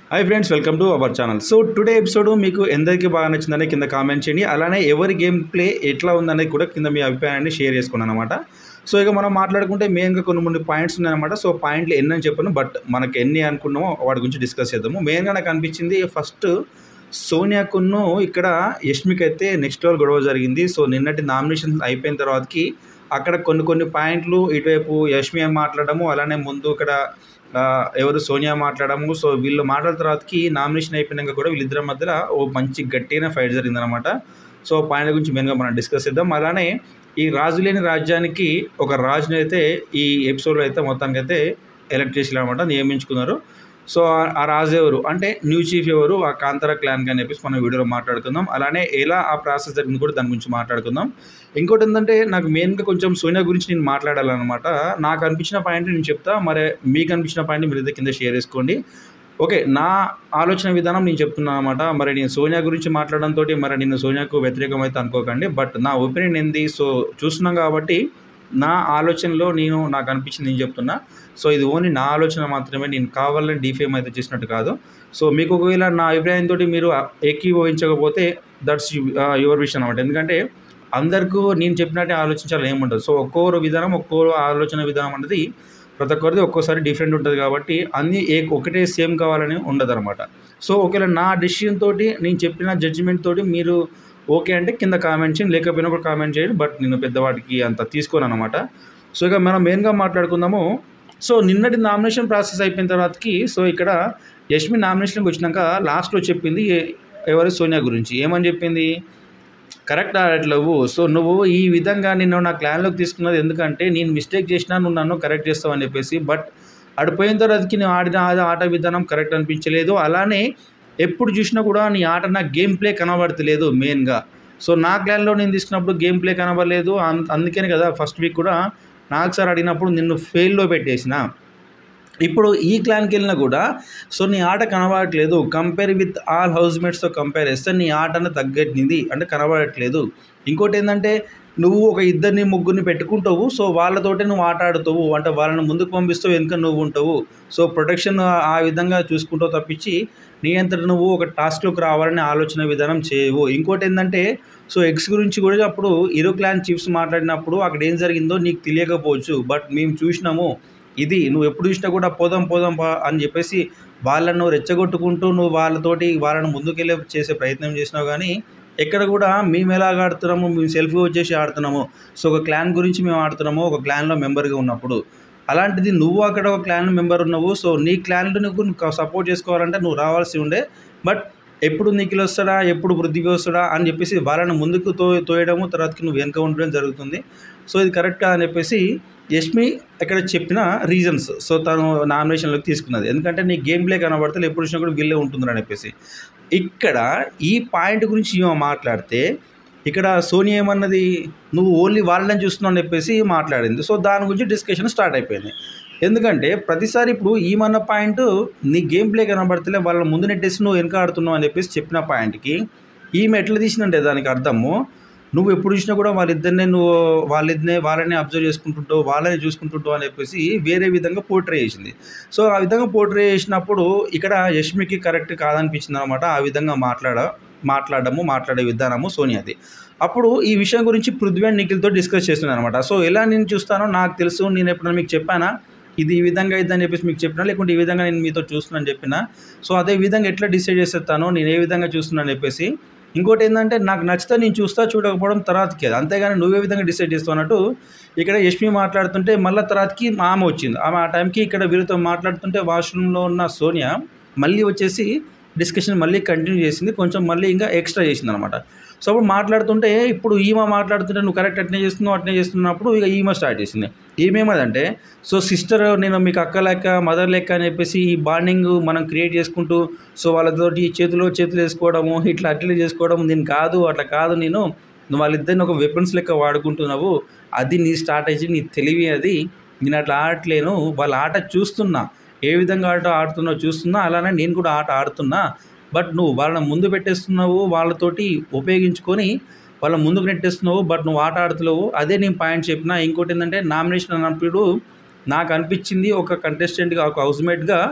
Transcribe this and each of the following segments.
hi friends welcome to our channel so today episode మీకు ఎందరికీ బాగా నచ్చిందని కింద కామెంట్ చేయండి అలానే ఎవరి గేమ్ ప్లే ఎట్లా ఉందనేది కూడా కింద మీ అభిప్రాయాన్ని షేర్ చేసుకున్నాను అనమాట సో ఇక మనం మాట్లాడుకుంటే మెయిన్గా కొన్ని కొన్ని పాయింట్స్ ఉన్నాయన్నమాట సో పాయింట్లు ఎన్ని అని చెప్పాను బట్ మనకి ఎన్ని అనుకున్నామో వాటి గురించి డిస్కస్ చేద్దాము మెయిన్గా నాకు అనిపించింది ఫస్ట్ సోనియాకును ఇక్కడ యష్మికి అయితే నెక్స్ట్ లెవెల్ గొడవ జరిగింది సో నిన్నటి నామినేషన్ అయిపోయిన తర్వాతకి అక్కడ కొన్ని కొన్ని పాయింట్లు ఇటువైపు యష్మి అని మాట్లాడము అలానే ముందు ఇక్కడ ఆ, ఎవరు సోనియా మాట్లాడము సో వీళ్ళు మాట్లాడిన తర్వాతకి నామినేషన్ అయిపోయినాక కూడా వీళ్ళిద్దరి మధ్యలో ఓ మంచి గట్టిన ఫైట్ జరిగిందనమాట సో పాయింట్ గురించి మెయిన్గా మనం డిస్కస్ చేద్దాం అలానే ఈ రాజు లేని రాజ్యానికి ఒక రాజుని అయితే ఈ ఎపిసోడ్లో అయితే మొత్తానికి అయితే ఎలక్ట్ చేసిరనమాట నియమించుకున్నారు సో ఆ- ఆ రాజు ఎవరు అంటే న్యూ చీఫ్ ఎవరు ఆ కాంతార క్లాన్ అని చెప్పేసి మనం వీడియోలో మాట్లాడుకుందాం అలానే ఎలా ఆ ప్రాసెస్ జరిగింది కూడా దాని గురించి మాట్లాడుకుందాం ఇంకోటి ఏంటంటే నాకు మెయిన్గా కొంచెం సోనియా గురించి నేను మాట్లాడాలన్నమాట నాకు అనిపించిన పాయింట్ నేను చెప్తా మరి మీకు అనిపించిన పాయింట్ మీరు ఇద్దరు కింద షేర్ చేసుకోండి ఓకే నా ఆలోచన విధానం నేను చెప్తున్నాను అనమాట మరి నేను సోనియా గురించి మాట్లాడడంతో మరి నేను సోనియాకు వ్యతిరేకం అయితే అనుకోకండి బట్ నా ఒపీనియన్ ఏంది సో చూస్తున్నాం కాబట్టి నా ఆలోచనలో నేను నాకు అనిపించింది నేను చెప్తున్నా సో ఇది ఓన్లీ నా ఆలోచన మాత్రమే నేను కావాలని డిఫేమ్ అయితే చేసినట్టు కాదు సో మీకు ఒకవేళ నా అభిప్రాయంతో మీరు ఏకీభవించకపోతే దట్స్ యువర్ విషయం అనమాట ఎందుకంటే అందరికీ నేను చెప్పినట్టే ఆలోచించాలి ఏముండదు సో ఒక్కొరు విధానం ఒక్కో ఆలోచన విధానం అనేది ప్రతి ఒక్కరిది ఒక్కోసారి డిఫరెంట్ ఉంటుంది కాబట్టి అన్నీ ఏ ఒకటే సేమ్ కావాలని ఉండదు అనమాట సో ఒకవేళ నా డెసిషన్ తోటి నేను చెప్పిన జడ్జిమెంట్ తోటి మీరు ఓకే అంటే కింద కామెంట్ చేయండి లేకపోయినా కూడా కామెంట్ చేయండి బట్ నేను పెద్దవాటికి అంత తీసుకోను అనమాట సో ఇక మనం మెయిన్గా మాట్లాడుకుందాము సో నిన్నటి నామినేషన్ ప్రాసెస్ అయిపోయిన తర్వాతకి సో ఇక్కడ యష్మి నామినేషన్కి వచ్చినాక లాస్ట్లో చెప్పింది ఎ- ఎవరు సోనియా గురించి ఏమని చెప్పింది కరెక్ట్ ఆడట్లేవు సో నువ్వు ఈ విధంగా నిన్ను నా క్లాన్లోకి తీసుకున్నది ఎందుకంటే నేను మిస్టేక్ చేసినా నువ్వు నన్ను కరెక్ట్ చేస్తావు అని చెప్పేసి బట్ ఆడిపోయిన తర్వాతకి నేను ఆడిన ఆ- ఆట విధానం కరెక్ట్ అనిపించలేదు అలానే ఎప్పుడు చూసినా కూడా నీ ఆట నా గేమ్ ప్లే కనబడతలేదు మెయిన్గా సో నా క్లాన్లో నేను తీసుకున్నప్పుడు గేమ్ ప్లే కనబడలేదు అం- అందుకనే కదా ఫస్ట్ వీక్ కూడా నాకు సార్ అడిగినప్పుడు నిన్ను ఫెయిల్లో పెట్టేసిన ఇప్పుడు ఈ క్లాన్కి వెళ్ళినా కూడా సో నీ ఆట కనబడట్లేదు కంపేర్ విత్ ఆల్ హౌస్ మేట్స్తో కంపేర్ చేస్తే నీ ఆట అనేది తగ్గట్టింది అంటే కనబడట్లేదు ఇంకోటి ఏంటంటే నువ్వు ఒక ఇద్దరిని ముగ్గురిని పెట్టుకుంటావు సో వాళ్ళతోటే నువ్వు ఆట ఆడుతావు అంటే వాళ్ళని ముందుకు పంపిస్తావు వెనుక నువ్వు ఉంటావు సో ప్రొటెక్షన్ ఆ విధంగా చూసుకుంటావు తప్పించి నీ అంతట నువ్వు ఒక టాస్క్లోకి రావాలనే ఆలోచన విధానం చేయవు ఇంకోటి ఏంటంటే సో ఎక్స్ గురించి కూడా అప్పుడు ఇరో క్లాన్ చీఫ్స్ మాట్లాడినప్పుడు అక్కడ ఏం జరిగిందో నీకు తెలియకపోవచ్చు బట్ మేము చూసినాము ఇది నువ్వు ఎప్పుడు చూసినా కూడా పోదాం పోదాం పా అని చెప్పేసి వాళ్ళను రెచ్చగొట్టుకుంటూ నువ్వు వాళ్ళతోటి వాళ్ళని ముందుకెళ్ళే చేసే ప్రయత్నం చేసినావు కానీ ఎక్కడ కూడా మేము ఎలాగ ఆడుతున్నాము మేము సెల్ఫీ వచ్చేసి ఆడుతున్నాము సో ఒక క్లాన్ గురించి మేము ఆడుతున్నాము ఒక క్లాన్లో మెంబర్గా ఉన్నప్పుడు అలాంటిది నువ్వు అక్కడ ఒక క్లాన్ మెంబర్ ఉన్నావు సో నీ క్లాన్లో నువ్వు సపోర్ట్ చేసుకోవాలంటే నువ్వు రావాల్సి ఉండే బట్ ఎప్పుడు నిఖిల్ వస్తాడా ఎప్పుడు పృథ్వీ వస్తాడా అని చెప్పేసి వాళ్ళని ముందుకు తో తోయడము తర్వాతకి నువ్వు వెనుక ఉండడం జరుగుతుంది సో ఇది కరెక్ట్ కాదు అని చెప్పేసి యష్మి ఇక్కడ చెప్పిన రీజన్స్ సో తను నామినేషన్లోకి తీసుకున్నది ఎందుకంటే నీ గేమ్ ప్లే కనబడితే ఎప్పుడు వచ్చినా కూడా వీళ్ళే ఉంటుందని చెప్పేసి ఇక్కడ ఈ పాయింట్ గురించి ఈమె మాట్లాడితే ఇక్కడ సోనియా ఏమన్నది నువ్వు ఓన్లీ వాళ్ళని చూస్తున్నావు అని చెప్పేసి మాట్లాడింది సో దాని గురించి డిస్కషన్ స్టార్ట్ అయిపోయింది ఎందుకంటే ప్రతిసారి ఇప్పుడు ఈమన్న పాయింట్ నీ గేమ్ ప్లే కనబడితే వాళ్ళ ముందు నెట్టేసి నువ్వు వెనక ఆడుతున్నావు అని చెప్పేసి చెప్పిన పాయింట్కి ఈమె ఎట్లా తీసిందంటే దానికి అర్థము నువ్వు ఎప్పుడు చూసినా కూడా వాళ్ళిద్దరినే నువ్వు వాళ్ళిద్దరినే వాళ్ళని అబ్జర్వ్ చేసుకుంటుంటావు వాళ్ళని చూసుకుంటుంటావు అని చెప్పేసి వేరే విధంగా పోర్ట్రే చేసింది సో ఆ విధంగా పోర్ట్రే చేసినప్పుడు ఇక్కడ యష్మికి కరెక్ట్ కాదనిపించింది అనమాట ఆ విధంగా మాట్లాడ మాట్లాడము మాట్లాడే విధానము సోనియాది అప్పుడు ఈ విషయం గురించి పృథ్వీ అండ్ నిఖిల్తో డిస్కస్ చేస్తున్నాను అనమాట సో ఎలా నేను చూస్తానో నాకు తెలుసు నేను ఎప్పుడైనా మీకు చెప్పానా ఇది ఈ విధంగా ఇద్దని చెప్పేసి మీకు చెప్పినా లేకుంటే ఈ విధంగా నేను మీతో చూస్తున్నాను చెప్పిన సో అదే విధంగా ఎట్లా డిసైడ్ చేసేస్తానో నేను ఏ విధంగా చూస్తున్నాను చెప్పేసి ఇంకోటి ఏంటంటే నాకు నచ్చితే నేను చూస్తా చూడకపోవడం తర్వాతకి అది అంతేగాని నువ్వే విధంగా డిసైడ్ చేస్తావు అన్నట్టు ఇక్కడ యష్మి మాట్లాడుతుంటే మళ్ళీ తర్వాతకి మా ఆమె వచ్చింది ఆమె ఆ టైంకి ఇక్కడ వీరితో మాట్లాడుతుంటే వాష్రూమ్లో ఉన్న సోనియా మళ్ళీ వచ్చేసి డిస్కషన్ మళ్ళీ కంటిన్యూ చేసింది కొంచెం మళ్ళీ ఇంకా ఎక్స్ట్రా చేసింది అనమాట సో అప్పుడు మాట్లాడుతుంటే ఇప్పుడు ఈమె మాట్లాడుతుంటే నువ్వు కరెక్ట్ అట్నే చేస్తున్నావు అట్నే చేస్తున్నప్పుడు ఇక ఈమె స్టార్ట్ చేసింది ఏమేమదంటే సో సిస్టర్ నేను మీకు అక్క లెక్క మదర్ లెక్క అని చెప్పేసి ఈ బాండింగ్ మనం క్రియేట్ చేసుకుంటూ సో వాళ్ళతోటి చేతిలో చేతులు వేసుకోవడము ఇట్లా అట్లా చేసుకోవడం నేను కాదు అట్లా కాదు నేను నువ్వు వాళ్ళిద్దరిని ఒక వెపన్స్ లెక్క వాడుకుంటున్నావు అది నీ స్ట్రాటజీ నీ తెలివి అది నేను అట్లా ఆడట్లేను వాళ్ళ ఆట చూస్తున్నా ఏ విధంగా ఆట ఆడుతున్నావు చూస్తున్నా అలానే నేను కూడా ఆట ఆడుతున్నా బట్ నువ్వు వాళ్ళని ముందు పెట్టేస్తున్నావు వాళ్ళతోటి ఉపయోగించుకొని వాళ్ళ ముందుకు నెట్టేస్తున్నావు బట్ నువ్వు ఆట ఆడుతున్నావు అదే నేను పాయింట్ చెప్పిన ఇంకోటి ఏంటంటే నామినేషన్ అన్నప్పుడు నాకు అనిపించింది ఒక కంటెస్టెంట్గా ఒక హౌస్మేట్గా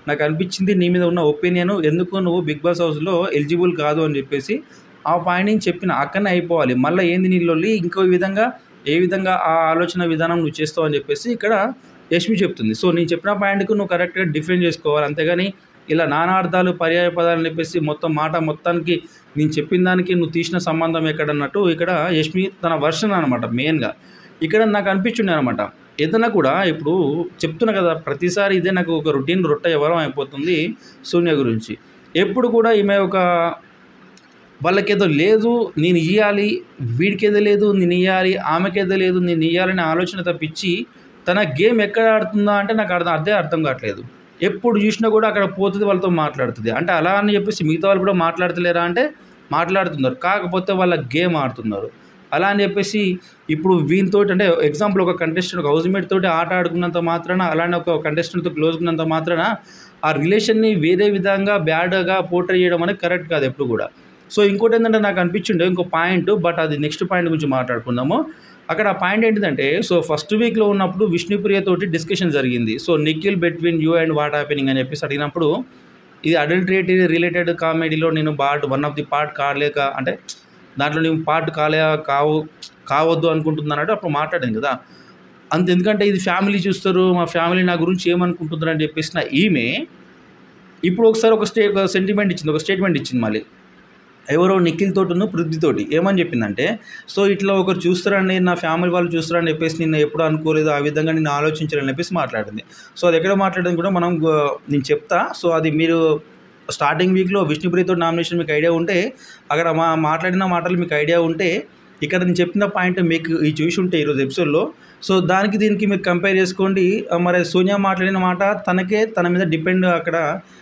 నాకు అనిపించింది నీ మీద ఉన్న ఒపీనియన్ ఎందుకు నువ్వు బిగ్ బాస్ హౌస్లో ఎలిజిబుల్ కాదు అని చెప్పేసి ఆ పాయింట్ నేను చెప్పిన అక్కడనే అయిపోవాలి మళ్ళీ ఏంది నీళ్ళొల్లి ఇంకో విధంగా ఏ విధంగా ఆ ఆలోచన విధానం నువ్వు చేస్తావు అని చెప్పేసి ఇక్కడ యష్మి చెప్తుంది సో నేను చెప్పిన పాయింట్కు నువ్వు కరెక్ట్గా డిఫెండ్ చేసుకోవాలి అంతేగాని ఇలా నానార్థాలు పర్యాయ పదాలు అని చెప్పేసి మొత్తం మాట మొత్తానికి నేను చెప్పిన దానికి నువ్వు తీసిన సంబంధం ఎక్కడన్నట్టు ఇక్కడ యష్మి తన వర్షన్ అనమాట మెయిన్గా ఇక్కడ నాకు అనిపించింది అనమాట ఏదైనా కూడా ఇప్పుడు చెప్తున్నా కదా ప్రతిసారి ఇదే నాకు ఒక రొటీన్ రొట్ట ఎవరం అయిపోతుంది శూన్య గురించి ఎప్పుడు కూడా ఈమె ఒక వాళ్ళకేదో లేదు నేను ఇవ్వాలి వీడికేదో లేదు నేను ఇవ్వాలి ఆమెకేదో లేదు నేను ఇవ్వాలనే ఆలోచన తప్పించి తన గేమ్ ఎక్కడ ఆడుతుందా అంటే నాకు అర్థం అదే అర్థం కావట్లేదు ఎప్పుడు చూసినా కూడా అక్కడ పోతుంది వాళ్ళతో మాట్లాడుతుంది అంటే అలా అని చెప్పేసి మిగతా వాళ్ళు కూడా మాట్లాడతలేరా అంటే మాట్లాడుతున్నారు కాకపోతే వాళ్ళ గేమ్ ఆడుతున్నారు అలా అని చెప్పేసి ఇప్పుడు వీనితో అంటే ఎగ్జాంపుల్ ఒక కంటెస్టెంట్ ఒక హౌస్మేట్ తోటి ఆట ఆడుకున్నంత మాత్రాన అలానే ఒక కంటెస్టెంట్తో క్లోజ్ ఉన్నంత మాత్రాన ఆ రిలేషన్ని వేరే విధంగా బ్యాడ్గా పోర్ట్రే చేయడం అనేది కరెక్ట్ కాదు ఎప్పుడు కూడా సో ఇంకోటి ఏంటంటే నాకు అనిపించిండే ఇంకో పాయింట్ బట్ అది నెక్స్ట్ పాయింట్ గురించి మాట్లాడుకుందాము అక్కడ ఆ పాయింట్ ఏంటిదంటే సో ఫస్ట్ వీక్లో ఉన్నప్పుడు విష్ణుప్రియ తోటి డిస్కషన్ జరిగింది so Nikhil between you and what happening అని చెప్పేసి అడిగినప్పుడు ఇది అడల్టరేట్ రిలేటెడ్ కామెడీలో నేను part one of the part కాలేక అంటే దాంట్లో నేను పార్ట్ కాలే కావు కావద్దు అనుకుంటున్నానంటే అప్పుడు మాట్లాడింది కదా అంత ఎందుకంటే ఇది ఫ్యామిలీ చూస్తారు మా ఫ్యామిలీ నా గురించి ఏమనుకుంటున్నారు అని చెప్పేసి నా ఈమె ఇప్పుడు ఒకసారి ఒక స్టే ఒక సెంటిమెంట్ ఇచ్చింది ఒక స్టేట్మెంట్ ఇచ్చింది మళ్ళీ ఎవరో నిఖిల్ తోటిను పృథ్వీతోటి ఏమని చెప్పిందంటే సో ఇట్లా ఒకరు చూస్తారని నా ఫ్యామిలీ వాళ్ళు చూస్తారని చెప్పేసి నేను ఎప్పుడు అనుకోలేదు ఆ విధంగా నేను ఆలోచించాలని చెప్పేసి మాట్లాడింది సో అది ఎక్కడ మాట్లాడింది కూడా మనం గో- నేను చెప్తా సో అది మీరు స్టార్టింగ్ వీక్లో విష్ణుప్రియతో నామినేషన్ మీకు ఐడియా ఉంటే అక్కడ మా మాట్లాడిన మాటలు మీకు ఐడియా ఉంటే ఇక్కడ నేను చెప్పిన పాయింట్ మీకు ఈ చూసి ఉంటే ఈరోజు ఎపిసోడ్లో సో దానికి దీనికి మీరు కంపేర్ చేసుకోండి ఆ, మరి సోనియా మాట్లాడిన మాట తనకే తన మీద డిపెండ్ అక్కడ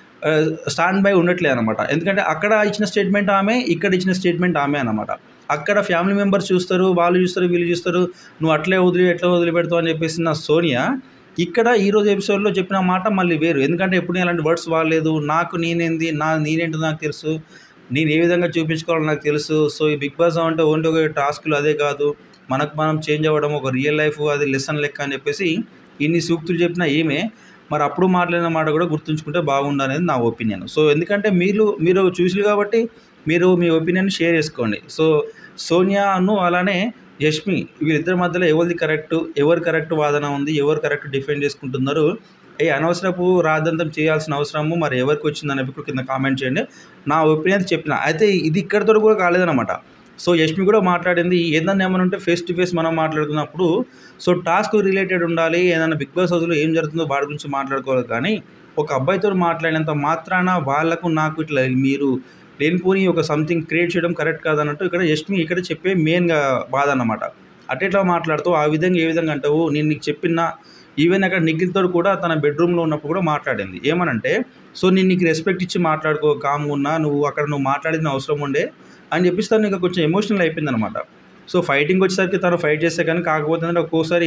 స్టాండ్ బై ఉండట్లేదు అనమాట ఎందుకంటే అక్కడ ఇచ్చిన స్టేట్మెంట్ ఆమె ఇక్కడ ఇచ్చిన స్టేట్మెంట్ ఆమె అనమాట అక్కడ ఫ్యామిలీ మెంబర్స్ చూస్తారు వాళ్ళు చూస్తారు వీళ్ళు చూస్తారు నువ్వు అట్లే వదిలి ఎట్లా వదిలిపెడతావు అని చెప్పేసి నా సోనియా ఇక్కడ ఈరోజు ఎపిసోడ్లో చెప్పిన మాట మళ్ళీ వేరు ఎందుకంటే ఎప్పుడు నేను అలాంటి వర్డ్స్ వాడలేదు నాకు నేనేంది నా నేనేంటో నాకు తెలుసు నేను ఏ విధంగా చూపించుకోవాలో నాకు తెలుసు సో ఈ బిగ్ బాస్ అంటే ఓన్లీ ఒక టాస్క్లు అదే కాదు మనకు మనం చేంజ్ అవ్వడం ఒక రియల్ లైఫ్ అది లెసన్ లెక్క అని చెప్పేసి ఇన్ని సూక్తులు చెప్పినా ఏమే మరి అప్పుడు మాట్లాడిన మాట కూడా గుర్తుంచుకుంటే బాగుండు అనేది నా ఒపీనియన్ సో ఎందుకంటే మీరు మీరు చూసి కాబట్టి మీరు మీ ఒపీనియన్ షేర్ చేసుకోండి సో సోనియాను అలానే యష్మి వీళ్ళిద్దరి మధ్యలో ఎవరిది కరెక్ట్ ఎవరు కరెక్ట్ వాదన ఉంది ఎవరు కరెక్ట్ డిఫెండ్ చేసుకుంటున్నారు ఏ అనవసరపు రాద్దంతం చేయాల్సిన అవసరము మరి ఎవరికి వచ్చిందని ఇప్పుడు కింద కామెంట్ చేయండి నా ఒపీనియన్ చెప్పిన అయితే ఇది ఇక్కడితో కూడా కాలేదన్నమాట సో యష్మి కూడా మాట్లాడింది ఏదన్నా ఏమైనా ఉంటే ఫేస్ టు ఫేస్ మనం మాట్లాడుకున్నప్పుడు సో టాస్క్ రిలేటెడ్ ఉండాలి ఏదైనా బిగ్ బాస్ హౌస్లో ఏం జరుగుతుందో వాడి గురించి మాట్లాడుకోవాలి కానీ ఒక అబ్బాయితో మాట్లాడినంత మాత్రాన వాళ్ళకు నాకు ఇట్లా మీరు లేనిపోని ఒక సంథింగ్ క్రియేట్ చేయడం కరెక్ట్ కాదన్నట్టు ఇక్కడ యష్మి ఇక్కడ చెప్పే మెయిన్గా బాధ అన్నమాట అట్లా మాట్లాడుతూ ఆ విధంగా ఏ విధంగా అంటావు నేను నీకు చెప్పిన ఈవెన్ అక్కడ నిఖిల్తో కూడా తన బెడ్రూమ్లో ఉన్నప్పుడు కూడా మాట్లాడింది ఏమనంటే సో నేను నీకు రెస్పెక్ట్ ఇచ్చి మాట్లాడుకో కామ్గా ఉన్నా నువ్వు అక్కడ నువ్వు మాట్లాడిన అవసరం ఉండే అని చెప్పేసి తను ఇంకా కొంచెం ఎమోషనల్ అయిపోయింది అనమాట సో ఫైటింగ్ వచ్చేసరికి తను ఫైట్ చేస్తే కానీ కాకపోతే ఏంటంటే ఒక్కోసారి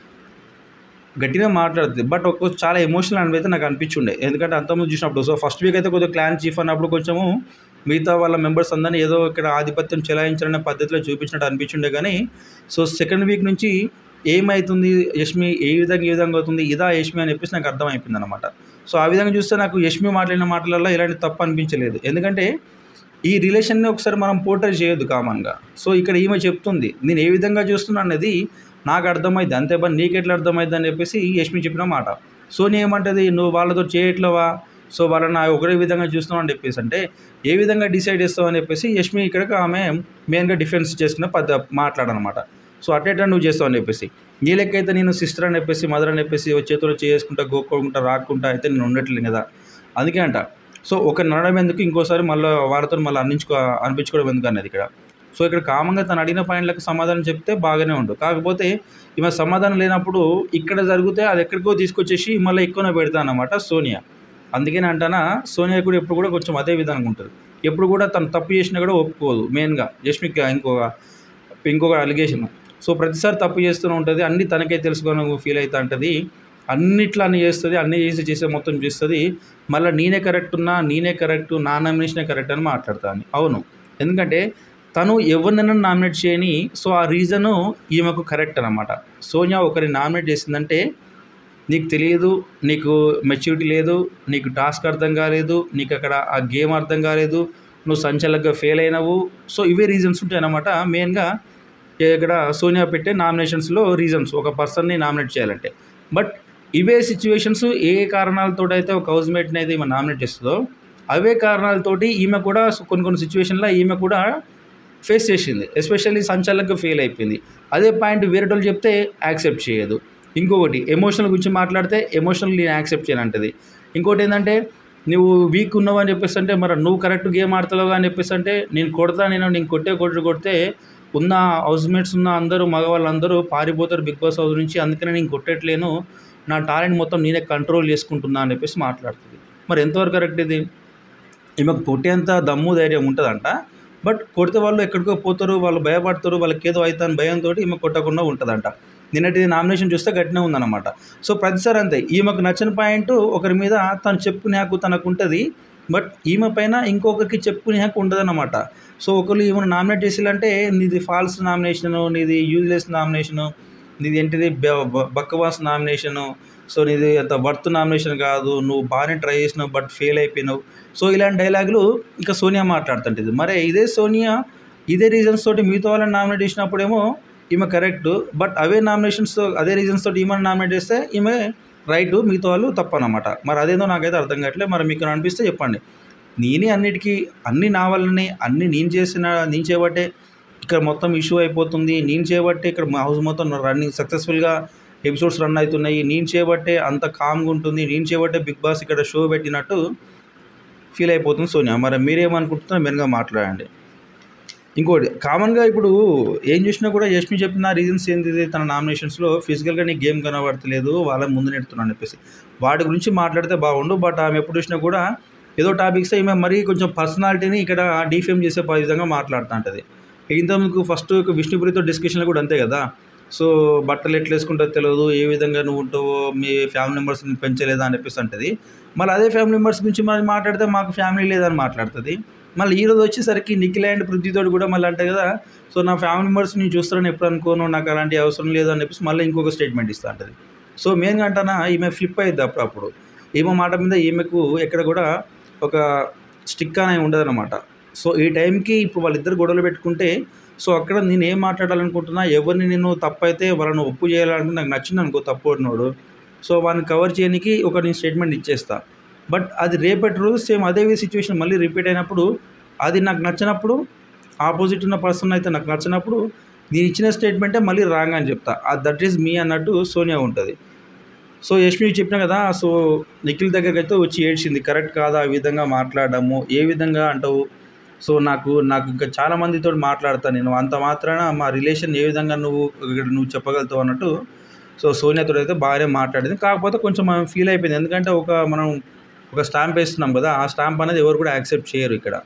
గట్టిగా మాట్లాడుతుంది బట్ ఒక్కో చాలా ఎమోషనల్ అనిపైతే నాకు అనిపించుండే ఎందుకంటే అంతకుముందు చూసినప్పుడు సో ఫస్ట్ వీక్ అయితే కొద్దిగా క్లాన్ చీఫ్ అన్నప్పుడు కొంచెము మిగతా వాళ్ళ మెంబర్స్ అందరినీ ఏదో ఇక్కడ ఆధిపత్యం చెలాయించాలనే పద్ధతిలో చూపించినట్టు అనిపించుండే కానీ సో సెకండ్ వీక్ నుంచి ఏమవుతుంది యష్మి ఏ విధంగా ఏ విధంగా అవుతుంది ఇదా యష్మి అని చెప్పేసి నాకు అర్థమైపోయింది అనమాట సో ఆ విధంగా చూస్తే నాకు యష్మి మాట్లాడిన మాటలలో ఇలాంటి తప్పు అనిపించలేదు ఎందుకంటే ఈ రిలేషన్ని ఒకసారి మనం పోర్ట్రే చేయొద్దు కామన్గా సో ఇక్కడ ఈమె చెప్తుంది నేను ఏ విధంగా చూస్తున్నా అనేది నాకు అర్థమైంది అంతే పని నీకు ఎట్లా అర్థమైంది అని చెప్పేసి యష్మి చెప్పిన మాట సోని ఏమంటది నువ్వు వాళ్ళతో చేయట్లేవా సో వాళ్ళని నా ఒకటే విధంగా చూస్తున్నావు అని చెప్పేసి అంటే ఏ విధంగా డిసైడ్ చేస్తావు అని చెప్పేసి యష్మి ఇక్కడికి ఆమె మెయిన్గా డిఫెన్స్ చేసుకున్న పద్ధ మాట్లాడనమాట సో అటేటా నువ్వు చేస్తావు అని చెప్పేసి నీ లెక్క అయితే నేను సిస్టర్ అని చెప్పేసి మదర్ అని చెప్పేసి ఓ చేతిలో చేసుకుంటా గోక్కుంటా రాక్కుంటా అయితే నేను ఉండట్లేదు కదా అందుకే అంట సో ఒక నడడం ఎందుకు ఇంకోసారి మళ్ళీ వాళ్ళతో మళ్ళీ అన్నించుకో అనిపించుకోవడం ఎందుకు అనేది ఇక్కడ సో ఇక్కడ కామంగా తను అడిగిన పాయింట్లకు సమాధానం చెప్తే బాగానే ఉండు కాకపోతే ఈమె సమాధానం లేనప్పుడు ఇక్కడ జరిగితే అది ఎక్కడికో తీసుకొచ్చేసి మళ్ళీ ఎక్కువనే పెడతా అన్నమాట సోనియా అందుకని అంటానా సోనియా కూడా ఎప్పుడు కూడా కొంచెం అదే విధంగా ఉంటుంది ఎప్పుడు కూడా తను తప్పు చేసినా కూడా ఒప్పుకోదు మెయిన్గా యష్మిక్ ఇంకొక ఇంకొక అలిగేషన్ సో ప్రతిసారి తప్పు చేస్తూనే ఉంటుంది అన్నీ తనకే తెలుసుకొని ఫీల్ అవుతా ఉంటుంది అన్నిట్లో అన్ని చేస్తుంది అన్నీ చేసి చేసే మొత్తం చేస్తుంది మళ్ళీ నేనే కరెక్ట్ ఉన్నా నేనే కరెక్ట్ నా నామినేషనే కరెక్ట్ అని మాట్లాడతాను అవును ఎందుకంటే తను ఎవరినైనా నామినేట్ చేయని సో ఆ రీజను ఈమెకు కరెక్ట్ అనమాట సోనియా ఒకరిని నామినేట్ చేసిందంటే నీకు తెలియదు నీకు మెచ్యూరిటీ లేదు నీకు టాస్క్ అర్థం కాలేదు నీకు అక్కడ ఆ గేమ్ అర్థం కాలేదు నువ్వు సంచలకంగా ఫెయిల్ అయినావు సో ఇవే రీజన్స్ ఉంటాయి అన్నమాట మెయిన్గా ఇక్కడ సోనియా పెట్టే నామినేషన్స్లో రీజన్స్ ఒక పర్సన్ని నామినేట్ చేయాలంటే బట్ ఇవే సిచ్యువేషన్స్ ఏ కారణాలతో అయితే ఒక హౌస్మేట్ని అయితే ఈమె నామినేట్ చేస్తుందో అవే కారణాలతోటి ఈమె కూడా కొన్ని కొన్ని సిచ్యువేషన్లో ఈమె కూడా ఫేస్ చేసింది ఎస్పెషల్లీ సంచాలకుగా ఫెయిల్ అయిపోయింది అదే పాయింట్ వేరే వాళ్ళు చెప్తే యాక్సెప్ట్ చేయదు ఇంకొకటి ఎమోషనల్ గురించి మాట్లాడితే ఎమోషనల్ నేను యాక్సెప్ట్ చేయనంటది ఇంకోటి ఏంటంటే నువ్వు వీక్ ఉన్నావు అని చెప్పేసి అంటే మరి నువ్వు కరెక్ట్ గేమ్ ఆడతావు అని చెప్పేసి అంటే నేను కొడతా నేను నేను కొట్టే కొట్టు కొడితే ఉన్న హౌస్మేట్స్ ఉన్న అందరూ మగవాళ్ళందరూ పారిపోతారు బిగ్ బాస్ హౌస్ నుంచి అందుకనే నేను కొట్టట్లేను నా టాలెంట్ మొత్తం నేనే కంట్రోల్ చేసుకుంటున్నా అని చెప్పేసి మాట్లాడుతుంది మరి ఎంతవరకు కరెక్ట్ ఇది ఈమెకు కొట్టేంత దమ్ము ధైర్యం ఉంటుందంట బట్ కొడితే వాళ్ళు ఎక్కడికో పోతారు వాళ్ళు భయపడతారు వాళ్ళకి ఏదో అవుతాను భయంతో ఈమె కొట్టకుండా ఉంటుందంట నిన్నటి నామినేషన్ చూస్తే గట్టినే ఉందన్నమాట సో ప్రతిసారి అంతే ఈమెకు నచ్చిన పాయింట్ ఒకరి మీద తను చెప్పుకునే హక్కు తనకు ఉంటుంది బట్ ఈమె పైన ఇంకొకరికి చెప్పుకునే హక్కు ఉండదన్నమాట సో ఒకరు ఈమెను నామినేట్ చేసేయాలంటే నీది ఫాల్స్ నామినేషను నీది యూజ్లెస్ నామినేషను నీది ఏంటిది బ- బ- బక్కవాస్ నామినేషను సో నీది అంత వర్త్ నామినేషన్ కాదు నువ్వు బాగానే ట్రై చేసినావు బట్ ఫెయిల్ అయిపోయినావు సో ఇలాంటి డైలాగులు ఇంకా సోనియా మాట్లాడుతుంటుంది మరి ఇదే సోనియా ఇదే రీజన్స్ తోటి మిగతా వాళ్ళని నామినేట్ చేసినప్పుడేమో ఈమె కరెక్ట్ బట్ అవే నామినేషన్స్ అదే రీజన్స్ తోటి ఈమెను నామినేట్ చేస్తే ఈమె రైట్ మిగతా వాళ్ళు తప్పనమాట మరి అదేందో నాకైతే అర్థం కావట్లేదు మరి మీకు అనిపిస్తే చెప్పండి నేనే అన్నిటికీ అన్ని నా వల్లనే అన్ని నేను చేసిన నేను చేయబట్టే ఇక్కడ మొత్తం ఇష్యూ అయిపోతుంది నేను చేయబట్టే ఇక్కడ మా హౌస్ మొత్తం రన్నింగ్ సక్సెస్ఫుల్గా ఎపిసోడ్స్ రన్ అవుతున్నాయి నేను చేయబట్టే అంత కామ్గా ఉంటుంది నేను చేయబట్టే బిగ్ బాస్ ఇక్కడ షో పెట్టినట్టు ఫీల్ అయిపోతుంది సోనియా మరి మీరేమనుకుంటున్నారో మెరుగ్గా మాట్లాడండి ఇంకోటి కామన్గా ఇప్పుడు ఏం చూసినా కూడా యష్మి చెప్పిన రీజన్స్ ఏంటి తన నామినేషన్స్లో ఫిజికల్గా నీకు గేమ్ కనబడతలేదు వాళ్ళ ముందు నెడుతున్నాను చెప్పేసి వాటి గురించి మాట్లాడితే బాగుండు బట్ ఆమె ఎప్పుడు చూసినా కూడా ఏదో టాపిక్స్ ఈమె మరీ కొంచెం పర్సనాలిటీని ఇక్కడ డిఫేమ్ చేసే ప- విధంగా మాట్లాడుతూ ఉంటుంది ఇంతకు ఫస్ట్ విష్ణుపురితో డిస్కషన్లో కూడా అంతే కదా సో బట్టలు ఎట్లా వేసుకుంటారో తెలియదు ఏ విధంగా నువ్వు ఉంటావో మీ ఫ్యామిలీ మెంబర్స్ని పెంచలేదా అని చెప్పేసి అంటది మళ్ళీ అదే ఫ్యామిలీ మెంబర్స్ గురించి మరి మాట్లాడితే మాకు ఫ్యామిలీ లేదని మాట్లాడుతుంది మళ్ళీ ఈ రోజు వచ్చేసరికి నిఖిల్ అండ్ పృథ్వీతోడు కూడా మళ్ళీ అంటే కదా సో నా ఫ్యామిలీ మెంబర్స్ నేను చూస్తానని ఎప్పుడు అనుకోను నాకు అలాంటి అవసరం లేదు అని చెప్పేసి మళ్ళీ ఇంకొక స్టేట్మెంట్ ఇస్తా ఉంటుంది సో మెయిన్గా అంటానా ఈమె ఫ్లిప్ అయ్యిద్ది అప్పుడప్పుడు ఈమె మాట మీద ఈమెకు ఎక్కడ కూడా ఒక స్టిక్ అనేది ఉండదన్నమాట సో ఈ టైంకి ఇప్పుడు వాళ్ళిద్దరు గొడవలు పెట్టుకుంటే సో అక్కడ నేను ఏం మాట్లాడాలనుకుంటున్నా ఎవరిని నేను తప్పైతే వాళ్ళని ఒప్పు చేయాలనుకుంటే నాకు నచ్చింది అనుకో తప్పు అడినోడు సో వాడిని కవర్ చేయడానికి ఒక నేను స్టేట్మెంట్ ఇచ్చేస్తా బట్ అది రేపటి రోజు సేమ్ అదే సిచ్యువేషన్ మళ్ళీ రిపీట్ అయినప్పుడు అది నాకు నచ్చినప్పుడు ఆపోజిట్ ఉన్న పర్సన్ అయితే నాకు నచ్చినప్పుడు నేను ఇచ్చిన స్టేట్మెంటే మళ్ళీ రాంగ్ అని చెప్తా దట్ ఈస్ మీ అన్నట్టు సోనియా ఉంటుంది సో యష్మి చెప్పిన కదా సో నిఖిల్ దగ్గరికి అయితే వచ్చి ఏడ్చింది కరెక్ట్ కాదా ఆ విధంగా మాట్లాడము ఏ విధంగా అంటావు సో నాకు నాకు ఇంకా చాలా మందితో మాట్లాడతాను నేను అంత మాత్రాన మా రిలేషన్ ఏ విధంగా నువ్వు ఇక్కడ నువ్వు చెప్పగలుగుతావు అన్నట్టు సో సోనియాతో అయితే బాగానే మాట్లాడింది కాకపోతే కొంచెం మనం ఫీల్ అయిపోయింది ఎందుకంటే ఒక మనం ఒక స్టాంప్ వేస్తున్నాం కదా ఆ స్టాంప్ అనేది ఎవరు కూడా యాక్సెప్ట్ చేయరు ఇక్కడ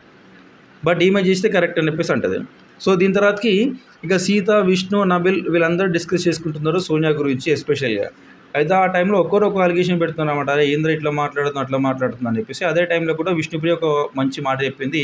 బట్ ఈమె చేస్తే కరెక్ట్ అని చెప్పేసి అంటది సో దీని తర్వాతకి ఇక సీత విష్ణు నబిల్ వీళ్ళందరూ డిస్కస్ చేసుకుంటున్నారు సోనియా గురించి ఎస్పెషల్గా అయితే ఆ టైంలో ఒక్కరు ఒక అలిగేషన్ పెడుతున్నారు అనమాట అరే ఏంద్ర ఇట్లా మాట్లాడుతున్నా అట్లా మాట్లాడుతున్నా అని చెప్పేసి అదే టైంలో కూడా విష్ణుప్రియ ఒక మంచి మాట చెప్పింది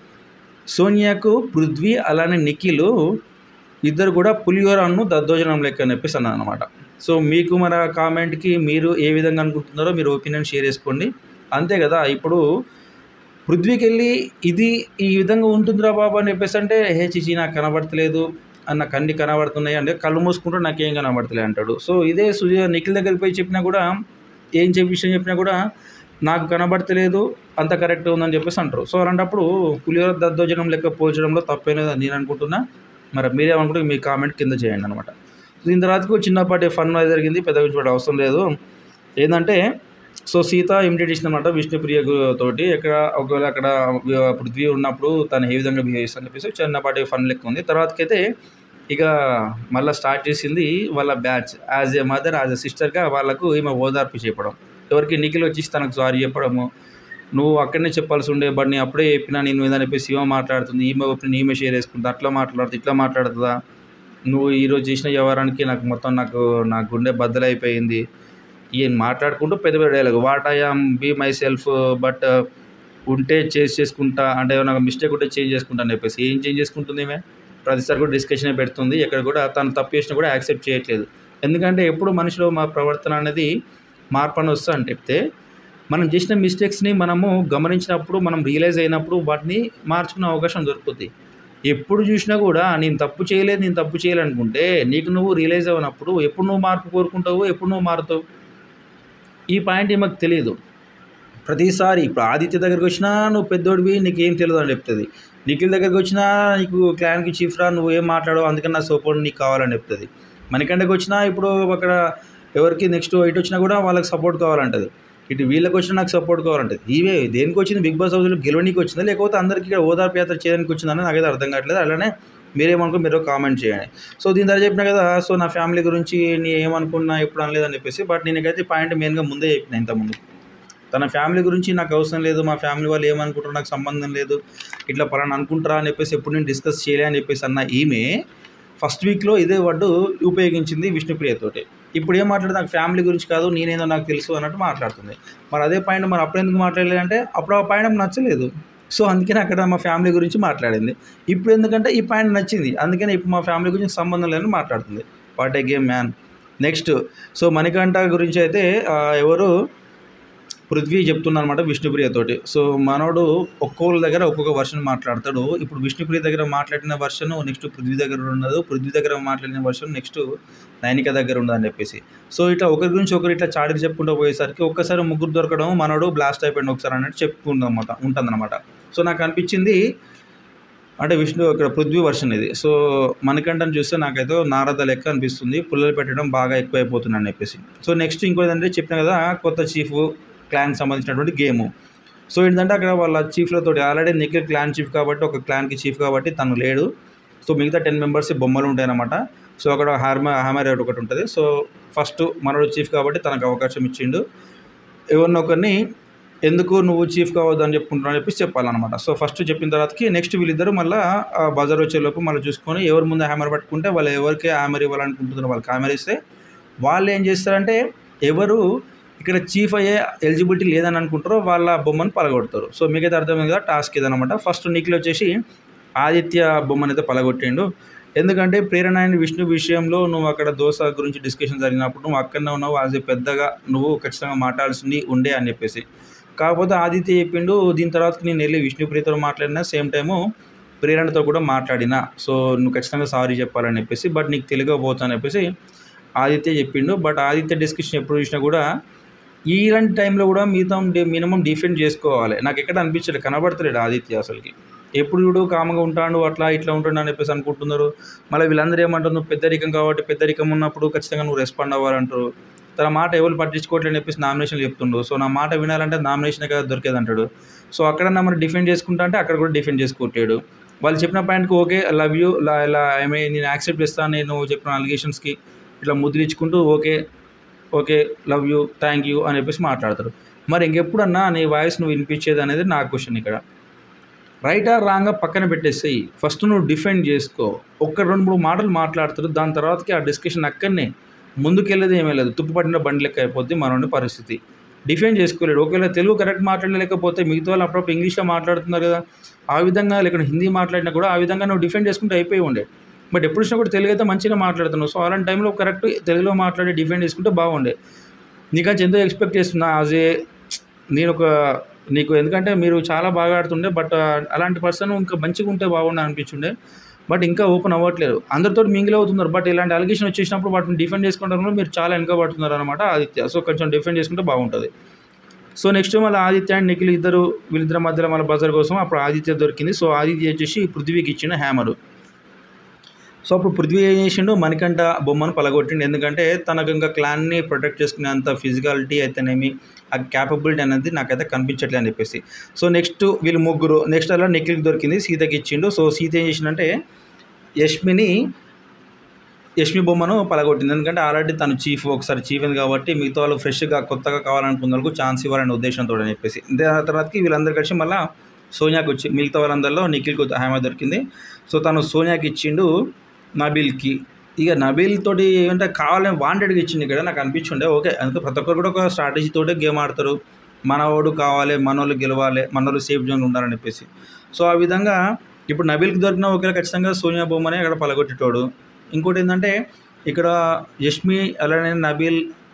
సోనియాకు పృథ్వీ అలానే నిఖిల్ ఇద్దరు కూడా పులిహోరను దద్దోజనం లెక్క అని చెప్పేసి అన్నాను అనమాట సో మీకు మన కామెంట్కి మీరు ఏ విధంగా అనుకుంటున్నారో మీరు ఒపీనియన్ షేర్ చేసుకోండి అంతే కదా ఇప్పుడు పృథ్వీకి వెళ్ళి ఇది ఈ విధంగా ఉంటుందిరా బాబు అని చెప్పేసి అంటే హే చిచి నాకు కనబడతలేదు అన్న కన్ని కనబడుతున్నాయి అంటే కళ్ళు మూసుకుంటూ నాకేం కనబడతలేదు అంటాడు సో ఇదే సుజీ నిఖిల్ దగ్గరికి పోయి చెప్పినా కూడా ఏం చెప్పి విషయం చెప్పినా కూడా నాకు కనబడతలేదు అంత కరెక్ట్ ఉందని చెప్పేసి అంటారు సో అలాంటప్పుడు పులిహోర దద్దోజనం లెక్క పోల్చడంలో తప్పేనేదని నేను అనుకుంటున్నా మరి మీరేమనుకుంటే మీ కామెంట్ కింద చేయండి అనమాట దీని తర్వాతకు చిన్నపాటి ఫన్ అనేది జరిగింది పెద్ద గురించి కూడా అవసరం లేదు ఏంటంటే సో సీత ఇమిటేట్ ఇచ్చిందన్నమాట విష్ణుప్రియ గు- తోటి ఎక్కడ ఒకవేళ అక్కడ వి- పృథ్వీ ఉన్నప్పుడు తను ఏ విధంగా బిహేవ్ చేస్తుందని చెప్పేసి చిన్నపాటి ఫన్ లెక్క ఉంది తర్వాతకైతే ఇక మళ్ళీ స్టార్ట్ చేసింది వాళ్ళ batch as a mother as a సిస్టర్గా వాళ్ళకు ఈమె ఓదార్పు చెప్పడం ఎవరికి నిఖిల్ వచ్చి తనకు సారీ చెప్పడము నువ్వు అక్కడనే చెప్పాల్సి ఉండే బట్ నేను అప్పుడే చెప్పినా నేను ఏదని చెప్పేసి ఈమె మాట్లాడుతుంది ఈమె ఒపీనియన్ ఈమె షేర్ చేసుకుంటా అట్లా మాట్లాడుతుంది ఇట్లా మాట్లాడుతుందా నువ్వు ఈరోజు చేసిన వ్యవహారానికి నాకు మొత్తం నాకు నా గుండె బద్దలైపోయింది ఈయన మాట్లాడుకుంటూ పెద్ద పెద్ద dialogue what I am be myself but ఉంటే చేంజ్ చేసుకుంటా అంటే నాకు మిస్టేక్ ఉంటే చేంజ్ చేసుకుంటా అని చెప్పేసి ఏం చేంజ్ చేసుకుంటుంది ఈమె ప్రతిసారి కూడా డిస్కషన్ పెడుతుంది ఎక్కడ కూడా తను తప్పు చేసినా కూడా యాక్సెప్ట్ చేయట్లేదు ఎందుకంటే ఎప్పుడు మనిషిలో మా ప్రవర్తన అనేది మార్పు అని వస్తా అని చెప్తే మనం చేసిన మిస్టేక్స్ని మనము గమనించినప్పుడు మనం రియలైజ్ అయినప్పుడు వాటిని మార్చుకునే అవకాశం దొరుకుతుంది ఎప్పుడు చూసినా కూడా నేను తప్పు చేయలేదు నేను తప్పు చేయాలనుకుంటే నీకు నువ్వు రియలైజ్ అయినప్పుడు ఎప్పుడు నువ్వు మార్పు కోరుకుంటావు ఎప్పుడు నువ్వు మారుతావు ఈ పాయింట్ మాకు తెలియదు ప్రతిసారి ఇప్పుడు ఆదిత్య దగ్గరికి వచ్చినా నువ్వు పెద్దోడివి నీకేం తెలియదు అని చెప్తుంది నిఖిల్ దగ్గరికి వచ్చినా నీకు క్లాన్కి చీఫ్ రా నువ్వు ఏం మాట్లాడవు అందుకని నా సపోర్ట్ నీకు కావాలని చెప్తుంది మణికండకి వచ్చినా ఇప్పుడు అక్కడ ఎవరికి నెక్స్ట్ ఇటు వచ్చినా కూడా వాళ్ళకి సపోర్ట్ కావాలంటది ఇటు వీళ్ళకి వచ్చినా నాకు సపోర్ట్ కావాలంటది ఇవే దేనికి వచ్చింది బిగ్ బాస్ హౌస్లో గెలవనీకి వచ్చిందా లేకపోతే అందరికీ ఇక్కడ ఓదార్పు యాత్ర చేయడానికి వచ్చిందని నాకైతే అర్థం కావట్లేదు అలానే మీరేమనుకో మీరు కామెంట్ చేయండి సో దీని తర్వాత చెప్పినా కదా సో నా ఫ్యామిలీ గురించి నీ ఏమనుకున్నా ఎప్పుడు అనలేదని చెప్పేసి బట్ నేనైతే పాయింట్ మెయిన్గా ముందే చెప్పిన ఇంతకుముందు తన ఫ్యామిలీ గురించి నాకు అవసరం లేదు మా ఫ్యామిలీ వాళ్ళు ఏమనుకుంటారో నాకు సంబంధం లేదు ఇట్లా పలానా అనుకుంటారా అని చెప్పేసి ఎప్పుడు నేను డిస్కస్ చేయలే అని చెప్పేసి అన్న ఈమె ఫస్ట్ వీక్లో ఇదే వర్డ్ ఉపయోగించింది విష్ణుప్రియతోటి ఇప్పుడు ఏం మాట్లాడుతుంది నాకు ఫ్యామిలీ గురించి కాదు నేనేదో నాకు తెలుసు అన్నట్టు మాట్లాడుతుంది మరి అదే పాయింట్ మరి అప్పుడు ఎందుకు మాట్లాడలేదంటే అప్పుడు ఆ పాయింట్ నాకు నచ్చలేదు సో అందుకని అక్కడ మా ఫ్యామిలీ గురించి మాట్లాడింది ఇప్పుడు ఎందుకంటే ఈ పాయింట్ నచ్చింది అందుకని ఇప్పుడు మా ఫ్యామిలీ గురించి సంబంధం లేదని మాట్లాడుతుంది what a game man next so Manikanta గురించి అయితే ఆ, ఎవరు పృథ్వీ చెప్తున్నా అనమాట విష్ణుప్రియతోటి సో మనోడు ఒక్కొక్కరి దగ్గర ఒక్కొక్క వర్షన్ మాట్లాడతాడు ఇప్పుడు విష్ణుప్రియ దగ్గర మాట్లాడిన వర్షన్ నెక్స్ట్ పృథ్వీ దగ్గర ఉండదు పృథ్వీ దగ్గర మాట్లాడిన వర్షన్ నెక్స్ట్ నైనిక దగ్గర ఉండదు అని చెప్పేసి సో ఇట్లా ఒకరి గురించి ఒకరు ఇట్లా చాడీలు చెప్పుకుంటూ పోయేసరికి ఒక్కసారి ముగ్గురు దొరకడం మనోడు బ్లాస్ట్ అయిపోయింది ఒకసారి అన్నట్టు చెప్పుకుందన్నమాట ఉంటుందన్నమాట సో నాకు అనిపించింది అంటే విష్ణు ఇక్కడ పృథ్వీ వర్షన్ ఇది సో మనకంటని చూస్తే నాకైతే నారద లెక్క అనిపిస్తుంది పుల్లలు పెట్టడం బాగా ఎక్కువైపోతుంది అని చెప్పేసి సో నెక్స్ట్ ఇంకోటి ఏంటంటే చెప్పిన కదా కొత్త చీఫ్ క్లాన్కి సంబంధించినటువంటి గేమ్ సో ఏంటంటే అక్కడ వాళ్ళ చీఫ్లతో ఆల్రెడీ నిఖిల్ క్లాన్ చీఫ్ కాబట్టి ఒక క్లాన్కి చీఫ్ కాబట్టి తను లేడు సో మిగతా టెన్ మెంబర్స్ బొమ్మలు ఉంటాయన్నమాట సో అక్కడ హార్మ హామర్ ఒకటి ఉంటుంది సో ఫస్ట్ మనోడు చీఫ్ కాబట్టి తనకు అవకాశం ఇచ్చిండు ఎవరినో ఒకరిని ఎందుకు నువ్వు చీఫ్ కావద్దు అని చెప్పుకుంటున్నావు అని చెప్పేసి చెప్పాలన్నమాట సో ఫస్ట్ చెప్పిన తర్వాతకి నెక్స్ట్ వీళ్ళిద్దరు మళ్ళీ బజార్ వచ్చేలోపు మళ్ళీ చూసుకొని ఎవరు ముందు హ్యామర్ పట్టుకుంటే వాళ్ళు ఎవరికి హ్యామర్ ఇవ్వాలనుకుంటున్నారో వాళ్ళకి హ్యామర్ ఇస్తే వాళ్ళు ఏం చేస్తారంటే ఎవరు ఇక్కడ చీఫ్ అయ్యే ఎలిజిబిలిటీ లేదని అనుకుంటారో వాళ్ళ బొమ్మను పలగొడతారు సో మీకైతే అర్థమైంది కదా టాస్క్ ఇదనమాట ఫస్ట్ నిఖిల్ వచ్చేసి ఆదిత్య బొమ్మను అయితే పలగొట్టిండు ఎందుకంటే ప్రేరణ అయిన విష్ణు విషయంలో నువ్వు అక్కడ దోశ గురించి డిస్కషన్ జరిగినప్పుడు నువ్వు అక్కడనే ఉన్నావు యాజ్ ఏ పెద్దగా నువ్వు ఖచ్చితంగా మాట్లాడాల్సింది ఉండే అని చెప్పేసి కాకపోతే ఆదిత్య చెప్పిండు దీని తర్వాత నేను వెళ్ళి విష్ణుప్రియతో మాట్లాడినా సేమ్ టైము ప్రేరణతో కూడా మాట్లాడినా సో నువ్వు ఖచ్చితంగా సారీ చెప్పాలని చెప్పేసి బట్ నీకు తెలియకపోవచ్చు అని చెప్పేసి ఆదిత్య చెప్పిండు బట్ ఆదిత్య డిస్కషన్ ఎప్పుడు చూసినా కూడా ఇలాంటి టైంలో కూడా మిగతా మినిమం డిఫెండ్ చేసుకోవాలి నాకు ఎక్కడ అనిపించలేదు కనబడతలేడు ఆదిత్య అసలుకి ఎప్పుడు చూడు కామగా ఉంటాడు అట్లా ఇట్లా ఉంటాడు అని చెప్పేసి అనుకుంటున్నారు మళ్ళీ వీళ్ళందరూ ఏమంటారు నువ్వు పెద్దరికం కాబట్టి పెద్దరికం ఉన్నప్పుడు ఖచ్చితంగా నువ్వు రెస్పాండ్ అవ్వాలంటారు తన మాట ఎవరు పట్టించుకోవట్లేదు అని చెప్పేసి నామినేషన్ చెప్తుండు సో నా మాట వినాలంటే నామినేషన్ కదా దొరికేది అంటాడు సో అక్కడ మరి డిఫెండ్ చేసుకుంటా అంటే అక్కడ కూడా డిఫెండ్ చేసుకుంటాడు వాళ్ళు చెప్పిన పాయింట్కి ఓకే లవ్ యూ ఇలా ఇలా ఐ మీన్ నేను యాక్సెప్ట్ చేస్తాను నేను చెప్పిన అలిగేషన్స్కి ఇట్లా ముద్రించుకుంటూ okay okay love you thank you అని చెప్పేసి మాట్లాడతారు మరి ఇంకెప్పుడన్నా నీ వాయిస్ నువ్వు వినిపించేది అనేది నా క్వశ్చన్ ఇక్కడ రైట్ ఆర్ రాంగ్ పక్కన పెట్టేసేయి ఫస్ట్ నువ్వు డిఫెండ్ చేసుకో ఒక్క రెండు మూడు మాటలు మాట్లాడతారు దాని తర్వాతకి ఆ డిస్కషన్ అక్కడనే ముందుకెళ్ళేది ఏమీ లేదు తుప్పు పట్టిన బండి లెక్క అయిపోద్ది మనోని పరిస్థితి డిఫెండ్ చేసుకోలేడు ఒకవేళ తెలుగు కరెక్ట్ మాట్లాడలేకపోతే మిగతా వాళ్ళు అప్పుడప్పుడు ఇంగ్లీష్లో మాట్లాడుతున్నారు కదా ఆ విధంగా లేకుంటే హిందీ మాట్లాడినా కూడా ఆ విధంగా నువ్వు డిఫెండ్ చేసుకుంటే అయిపోయి ఉండే బట్ ఎప్పుడు వచ్చినా కూడా తెలుగు అయితే మంచిగా మాట్లాడుతున్నావు సో అలాంటి టైంలో కరెక్ట్ తెలుగులో మాట్లాడి డిఫెండ్ చేసుకుంటే బాగుండే నీకంటే ఎంతో ఎక్స్పెక్ట్ చేస్తున్నా యాజ్ ఏ నేను ఒక నీకు ఎందుకంటే మీరు చాలా బాగా ఆడుతుండే బట్ అలాంటి పర్సన్ ఇంకా మంచిగా ఉంటే బాగుండు అనిపించుండే బట్ ఇంకా ఓపెన్ అవ్వట్లేదు అందరితో మింగిల్ అవుతున్నారు బట్ ఇలాంటి అలిగేషన్ వచ్చేసినప్పుడు వాటిని డిఫెండ్ చేసుకుంటారు మీరు చాలా వెనక పడుతున్నారు అనమాట ఆదిత్య సో కొంచెం డిఫెండ్ చేసుకుంటే బాగుంటుంది సో నెక్స్ట్ మళ్ళీ ఆదిత్య అండ్ నిఖిల్ ఇద్దరు వీళ్ళిద్దరి మధ్యలో మళ్ళీ బజార్ కోసం అప్పుడు ఆదిత్య దొరికింది సో ఆదిత్య వచ్చేసి పృథ్వీకి ఇచ్చిన హ్యామరు సో అప్పుడు పృథ్వీ ఏం చేసిండు మణికంఠ బొమ్మను పలగొట్టిండు ఎందుకంటే తనకు ఇంకా క్లాన్ని ప్రొటెక్ట్ చేసుకునేంత ఫిజికాలిటీ అయితేనేమి ఆ క్యాపబిలిటీ అనేది నాకైతే కనిపించట్లే అని చెప్పేసి సో నెక్స్ట్ వీళ్ళు ముగ్గురు నెక్స్ట్ అలా నిఖిల్కి దొరికింది సీతకి ఇచ్చిండు సో సీత ఏం చేసిందంటే యష్మిని యష్మి బొమ్మను పలగొట్టింది ఎందుకంటే ఆల్రెడీ తను చీఫ్ ఒకసారి చీఫ్ అయింది కాబట్టి మిగతా వాళ్ళు ఫ్రెష్గా కొత్తగా కావాలనుకున్న వాళ్ళకు ఛాన్స్ ఇవ్వాలనే ఉద్దేశంతో అని చెప్పేసి దాని తర్వాతకి వీళ్ళందరూ కలిసి మళ్ళీ సోనియాకి వచ్చి మిగతా వాళ్ళందరిలో నిఖిల్కి హామీ దొరికింది సో తను సోనియాకి ఇచ్చిండు నబీల్కి ఇక నబీల్ తోటి ఏమంటే కావాలని వాంటెడ్గా ఇచ్చింది ఇక్కడ నాకు అనిపించుండే ఓకే అందుకే ప్రతి ఒక్కరు కూడా ఒక స్ట్రాటజీ తోటే గేమ్ ఆడతారు మనవాడు కావాలి మనోళ్ళు గెలవాలి మనోళ్ళు సేఫ్ జోన్ ఉండాలని చెప్పేసి సో ఆ విధంగా ఇప్పుడు నబీల్కి దొరికిన ఒకవేళ ఖచ్చితంగా సోనియా బొమ్మనే అక్కడ పలగొట్టేటోడు ఇంకోటి ఏంటంటే ఇక్కడ యష్మి అలానే నబీల్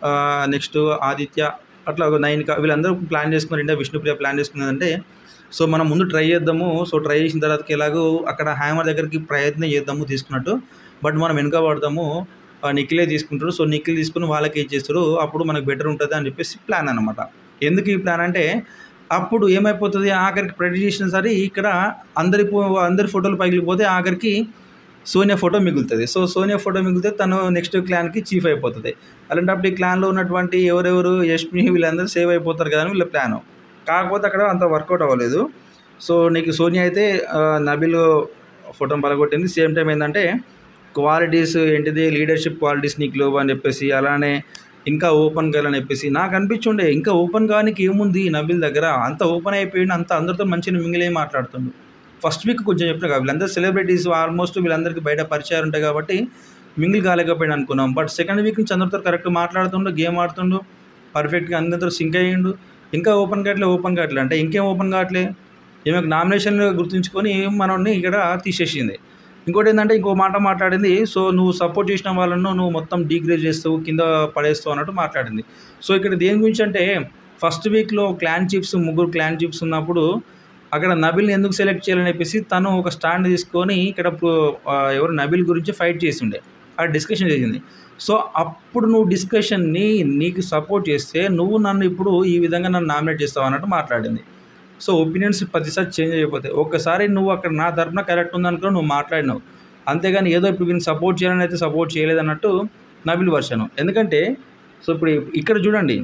నెక్స్ట్ ఆదిత్య అట్లా ఒక నైన్ వీళ్ళందరూ ప్లాన్ చేసుకున్నారు ఇండియా విష్ణుప్రియ ప్లాన్ చేసుకున్నదంటే సో మనం ముందు ట్రై చేద్దాము సో ట్రై చేసిన తర్వాతకి ఎలాగో అక్కడ హ్యామర్ దగ్గరికి ప్రయత్నం చేద్దాము తీసుకున్నట్టు బట్ మనం వెనుక పడతాము ఆ నిఖిలే తీసుకుంటాడు సో నిఖిల్ తీసుకుని వాళ్ళకి ఇచ్చేస్తాడు అప్పుడు మనకు బెటర్ ఉంటుంది అని చెప్పేసి ప్లాన్ అనమాట ఎందుకు ఈ ప్లాన్ అంటే అప్పుడు ఏమైపోతుంది ఆఖరికి ప్రెడిక్ట్ చేసిన సరే ఇక్కడ అందరి ఫో- అందరి ఫోటోలు పగిలిపోతే ఆఖరికి సోనియా ఫోటో మిగులుతుంది సో సోనియా ఫోటో మిగిలితే తను నెక్స్ట్ క్లాన్కి చీఫ్ అయిపోతుంది అలాంటప్పుడు ఈ క్లాన్లో ఉన్నటువంటి ఎవరెవరు యష్మి వీళ్ళందరూ సేవ్ అయిపోతారు కదా అని వీళ్ళ ప్లాన్ కాకపోతే అక్కడ అంత వర్కౌట్ అవ్వలేదు సో నీకు సోనియా అయితే ఆ, నబిల్ ఫోటోని పలగొట్టింది సేమ్ టైం ఏంటంటే క్వాలిటీస్ ఏంటిది లీడర్షిప్ క్వాలిటీస్ నీకు లేవు అని చెప్పేసి అలానే ఇంకా ఓపెన్ కావాలని చెప్పేసి నాకు అనిపించుండే ఇంకా ఓపెన్ కానికి ఏముంది నబిల్ దగ్గర అంత ఓపెన్ అయిపోయింది అంత అందరితో మంచిగా మింగిలే మాట్లాడుతుండు ఫస్ట్ వీక్ కొంచెం చెప్పిన కదా వీళ్ళందరూ సెలబ్రిటీస్ ఆల్మోస్ట్ వీళ్ళందరికీ బయట పరిచయాలు ఉంటాయి కాబట్టి మింగిల్ కాలేకపోయాడు అనుకున్నాం బట్ సెకండ్ వీక్ నుంచి అందరితో కరెక్ట్ మాట్లాడుతుండు గేమ్ ఆడుతుండు పర్ఫెక్ట్గా అందరితో సింక్ అయ్యిండు ఇంకా ఓపెన్ కావట్లే ఓపెన్ కావట్లే అంటే ఇంకేం ఓపెన్ కావట్లే ఈమెకు నామినేషన్ గుర్తుంచుకొని మనల్ని ఇక్కడ తీసేసింది ఇంకోటి ఏంటంటే ఇంకో మాట మాట్లాడింది సో నువ్వు సపోర్ట్ చేసిన వాళ్ళను నువ్వు మొత్తం డీగ్రేడ్ చేస్తావు కింద పడేస్తావు అన్నట్టు మాట్లాడింది సో ఇక్కడ దేని గురించి అంటే ఫస్ట్ వీక్లో క్లాన్ చిప్స్ ముగ్గురు క్లాన్ చిప్స్ ఉన్నప్పుడు అక్కడ నబిల్ని ఎందుకు సెలెక్ట్ చేయాలని చెప్పేసి తను ఒక స్టాండ్ తీసుకొని ఇక్కడ పు- ఆ, ఎవరు నబిల్ గురించి ఫైట్ చేసిండే ఆ డిస్కషన్ చేసింది సో అప్పుడు నువ్వు డిస్కషన్ని నీకు సపోర్ట్ చేస్తే నువ్వు నన్ను ఇప్పుడు ఈ విధంగా నన్ను నామినేట్ చేస్తావు అన్నట్టు మాట్లాడింది సో ఒపీనియన్స్ ప్రతిసారి చేంజ్ అయిపోతాయి ఒక్కసారి నువ్వు అక్కడ నా తరపున కరెక్ట్ ఉందనుకో నువ్వు మాట్లాడినావు అంతేగాని ఏదో ఇప్పుడు వీళ్ళని సపోర్ట్ చేయాలని అయితే సపోర్ట్ చేయలేదు అన్నట్టు నబిల్ వర్షను ఎందుకంటే సో ఇప్పుడు ఇక్కడ చూడండి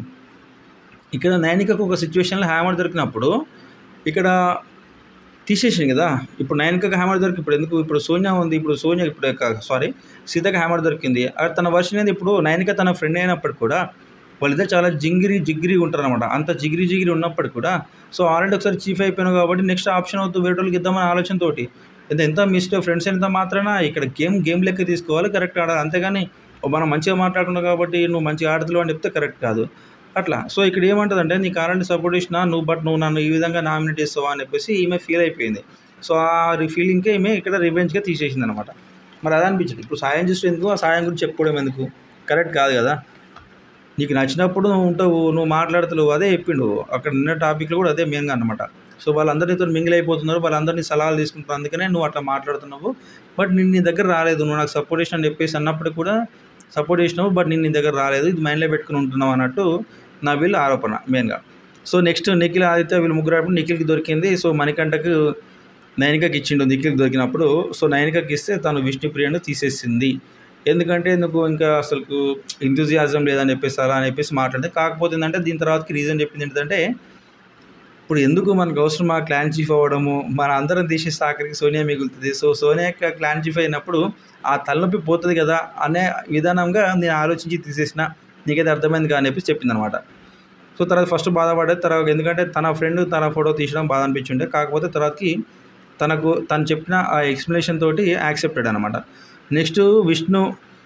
ఇక్కడ నైనికకు ఒక సిచ్యువేషన్లో హ్యామర్ దొరికినప్పుడు ఇక్కడ తీసేసింది కదా ఇప్పుడు నైన్కి హ్యామర్ దొరికి ఇప్పుడు ఎందుకు ఇప్పుడు సోనియా ఉంది ఇప్పుడు సోనియా ఇప్పుడు సారీ సీతకి హ్యామర్ దొరికింది అది తన వర్షన్ అనేది ఇప్పుడు నైన్కి తన ఫ్రెండ్ అయినప్పటికి కూడా వాళ్ళిద్దరు చాలా జింగిరి జిగిరి ఉంటారు అనమాట అంత జిగిరి జిగిరి ఉన్నప్పటికి కూడా సో ఆల్రెడీ ఒకసారి చీఫ్ అయిపోయాను కాబట్టి నెక్స్ట్ ఆప్షన్ అవుతూ వేరే వాళ్ళకి ఇద్దామని ఆలోచనతోటి ఎంత ఎంత మిస్ట్ ఫ్రెండ్స్ ఎంత మాత్రాన ఇక్కడ గేమ్ గేమ్ లెక్క తీసుకోవాలి కరెక్ట్ ఆడాలి అంతేగాని "ఓ, మనం మంచిగా మాట్లాడుకున్నావు కాబట్టి నువ్వు మంచిగా ఆడుతున్నావు అని చెప్తే కరెక్ట్ కాదు అట్లా సో ఇక్కడ ఏమంటుందంటే నీకు ఆల్రెడీ సపోర్ట్ చేసినా నువ్వు బట్ నువ్వు నన్ను ఈ విధంగా నామినేట్ చేస్తావా అని చెప్పేసి ఈమె ఫీల్ అయిపోయింది సో ఆ ఫీలింగ్కే ఈమె ఇక్కడ రివెంజ్గా తీసేసింది అనమాట మరి అదే అనిపించదు ఇప్పుడు సాయం చేస్తే ఎందుకు ఆ సాయం గురించి చెప్పుకోవడం ఎందుకు కరెక్ట్ కాదు కదా నీకు నచ్చినప్పుడు నువ్వు ఉంటావు నువ్వు మాట్లాడతలేవు అదే చెప్పిండు అక్కడ నిన్న టాపిక్లో కూడా అదే మెయిన్గా అనమాట సో వాళ్ళందరితో మింగిల్ అయిపోతున్నారు వాళ్ళందరినీ సలహాలు తీసుకుంటారు అందుకనే నువ్వు అట్లా మాట్లాడుతున్నావు బట్ నేను నీ దగ్గర రాలేదు నువ్వు నాకు సపోర్ట్ చేసిన అని చెప్పేసి అన్నప్పుడు కూడా సపోర్ట్ చేసినావు బట్ నేను నీ దగ్గర రాలేదు ఇది మైండ్లో పెట్టుకుని ఉంటున్నావు అన్నట్టు నా వీళ్ళ ఆరోపణ మెయిన్గా సో నెక్స్ట్ నిఖిల్ ఆదిత్య వీళ్ళు ముగ్గురు ఆడినప్పుడు నిఖిల్కి దొరికింది సో మణికంఠకు నైనికకి ఇచ్చిండు నిఖిల్కి దొరికినప్పుడు సో నైనికకి ఇస్తే తను విష్ణుప్రియను తీసేసింది ఎందుకంటే ఎందుకు ఇంకా అసలు ఇంతూజియాజం లేదని చెప్పేసి అలా అని చెప్పేసి మాట్లాడితే కాకపోతే ఏంటంటే దీని తర్వాతకి రీజన్ చెప్పింది ఏంటంటే ఇప్పుడు ఎందుకు మనకు అవసరం ఆ క్లాన్ చీఫ్ అవ్వడము మన అందరం తీసేస్తే ఆఖరికి సోనియా మిగులుతుంది సో సోనియా క్లాన్ చీఫ్ అయినప్పుడు ఆ తలనొప్పి పోతుంది కదా అనే విధానంగా నేను ఆలోచించి తీసేసిన నీకైతే అర్థమైంది కదా అని చెప్పేసి చెప్పింది అనమాట సో తర్వాత ఫస్ట్ బాధపడేది తర్వాత ఎందుకంటే తన ఫ్రెండ్ తన ఫోటో తీసడం బాధ అనిపించుండే కాకపోతే తర్వాతకి తనకు తను చెప్పిన ఆ ఎక్స్ప్లెనేషన్ తోటి యాక్సెప్టెడ్ అనమాట నెక్స్ట్ విష్ణు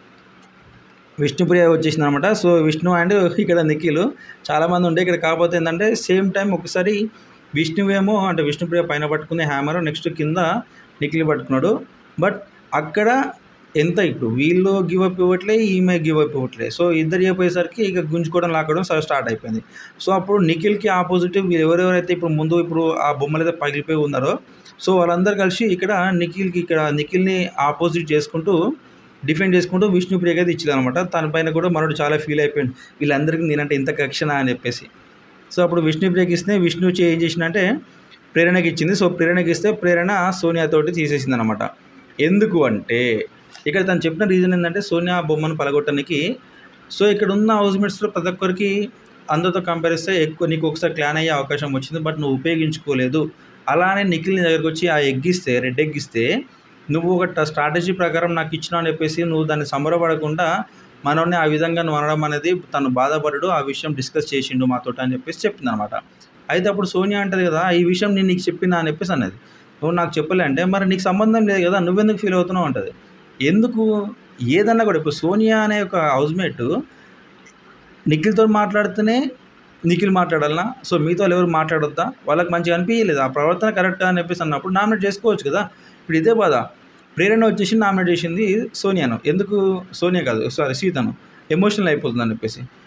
విష్ణుప్రియ వచ్చేసింది అనమాట సో విష్ణు అండ్ ఇక్కడ నిఖిల్ చాలామంది ఉండే ఇక్కడ కాకపోతే ఏంటంటే సేమ్ టైం ఒకసారి విష్ణువేమో అంటే విష్ణుప్రియ పైన పట్టుకునే హ్యామర్ నెక్స్ట్ కింద నిఖిల్ పట్టుకున్నాడు బట్ అక్కడ ఎంత ఇప్పుడు వీళ్ళు గివ్ అప్ ఇవ్వట్లే ఈమె గివ్ అప్ ఇవ్వట్లే సో ఇద్దరు అయిపోయేసరికి ఇక గుంజుకోవడం లాక్కడం సరే స్టార్ట్ అయిపోయింది సో అప్పుడు నిఖిల్కి ఆపోజిట్ వీళ్ళు ఎవరెవరైతే ఇప్పుడు ముందు ఇప్పుడు ఆ బొమ్మలు అయితే పగిలిపోయి ఉన్నారో సో వాళ్ళందరూ కలిసి ఇక్కడ నిఖిల్కి ఇక్కడ నిఖిల్ని ఆపోజిట్ చేసుకుంటూ డిఫెండ్ చేసుకుంటూ విష్ణుప్రియకి అయితే ఇచ్చింది అనమాట తన పైన కూడా మనోడు చాలా ఫీల్ అయిపోయాడు వీళ్ళందరికీ నేనంటే ఇంత కక్షణ అని చెప్పేసి సో అప్పుడు విష్ణుప్రియకి ఇస్తే విష్ణు చే- ఏం చేసిందంటే ప్రేరణకి ఇచ్చింది సో ప్రేరణకి ఇస్తే ప్రేరణ సోనియాతోటి తీసేసింది అనమాట ఎందుకు అంటే ఇక్కడ తను చెప్పిన రీజన్ ఏంటంటే సోనియా బొమ్మను పలగొట్టడానికి సో ఇక్కడ ఉన్న హౌస్మేట్స్లో ప్రతి ఒక్కరికి అందరితో కంపేర్ చేస్తే ఎక్కువ నీకు ఒకసారి క్లాన్ అయ్యే అవకాశం వచ్చింది బట్ నువ్వు ఉపయోగించుకోలేదు అలానే నిఖిల్ నీ దగ్గరకు వచ్చి ఆ ఎగ్గిస్తే రెడ్ ఎగ్గిస్తే నువ్వు ఒక స్ట్రాటజీ ప్రకారం నాకు ఇచ్చినావు అని చెప్పేసి నువ్వు దాన్ని సంబరపడకుండా మనల్ని ఆ విధంగా నువ్వు అనడం అనేది తను బాధపడడు ఆ విషయం డిస్కస్ చేసిండు మాతో అని చెప్పేసి చెప్పింది అనమాట అయితే అప్పుడు సోనియా అంటది కదా ఈ విషయం నేను నీకు చెప్పినా అని చెప్పేసి అన్నది నువ్వు నాకు చెప్పలే అంటే మరి నీకు సంబంధం లేదు కదా నువ్వెందుకు ఫీల్ అవుతున్నావు అంటది ఎందుకు ఏదన్నా కూడా ఇప్పుడు సోనియా అనే ఒక హౌస్మేట్ నిఖిల్తో మాట్లాడితేనే నిఖిల్ మాట్లాడాలనా సో మీతో ఎవరు మాట్లాడొద్దా వాళ్ళకి మంచిగా అనిపించలేదు ఆ ప్రవర్తన కరెక్ట్ అని చెప్పేసి అన్నప్పుడు నామినేట్ చేసుకోవచ్చు కదా ఇప్పుడు ఇదే బాధ ప్రేరణ వచ్చేసి నామినేట్ చేసింది సోనియాను ఎందుకు సోనియా కాదు సారీ సీతను ఎమోషనల్ అయిపోతుంది అని చెప్పేసి